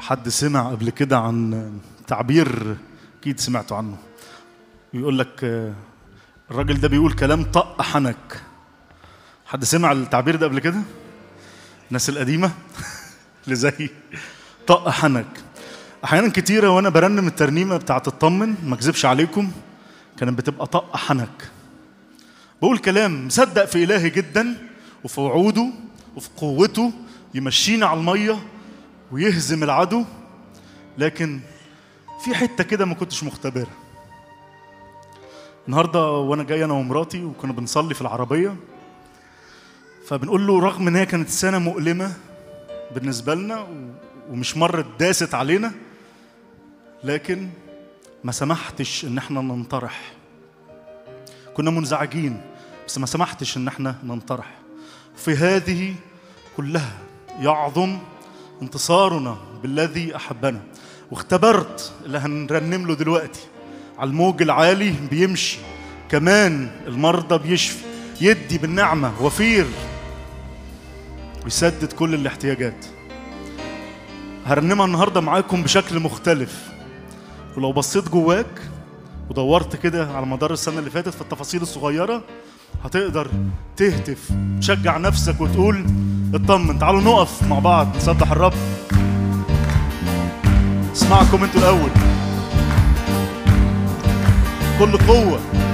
حد سمع قبل كده عن تعبير اكيد سمعتوا عنه يقول لك آه، الراجل ده بيقول كلام طق حنك حد سمع التعبير ده قبل كده الناس القديمه اللي زي طق حنك احيانا كتيره وانا برنم الترنيمه بتاعت الطمن ما اكذبش عليكم كانت بتبقى طق حنك بقول كلام مصدق في الهي جدا وفي وعوده وفي قوته يمشينا على الميه ويهزم العدو لكن في حته كده ما كنتش مختبرها النهارده وانا جاي انا ومراتي وكنا بنصلي في العربيه فبنقول له رغم ان هي كانت سنه مؤلمه بالنسبه لنا و- ومش مرت داست علينا لكن ما سمحتش ان احنا ننطرح كنا منزعجين بس ما سمحتش ان احنا ننطرح في هذه كلها يعظم انتصارنا بالذي احبنا واختبرت اللي هنرنم له دلوقتي على الموج العالي بيمشي كمان المرضى بيشفي يدي بالنعمه وفير ويسدد كل الاحتياجات هرنمها النهارده معاكم بشكل مختلف ولو بصيت جواك ودورت كده على مدار السنه اللي فاتت في التفاصيل الصغيره هتقدر تهتف تشجع نفسك وتقول اطمن تعالوا نقف مع بعض نسبح الرب اسمعكم انتوا الاول كل قوه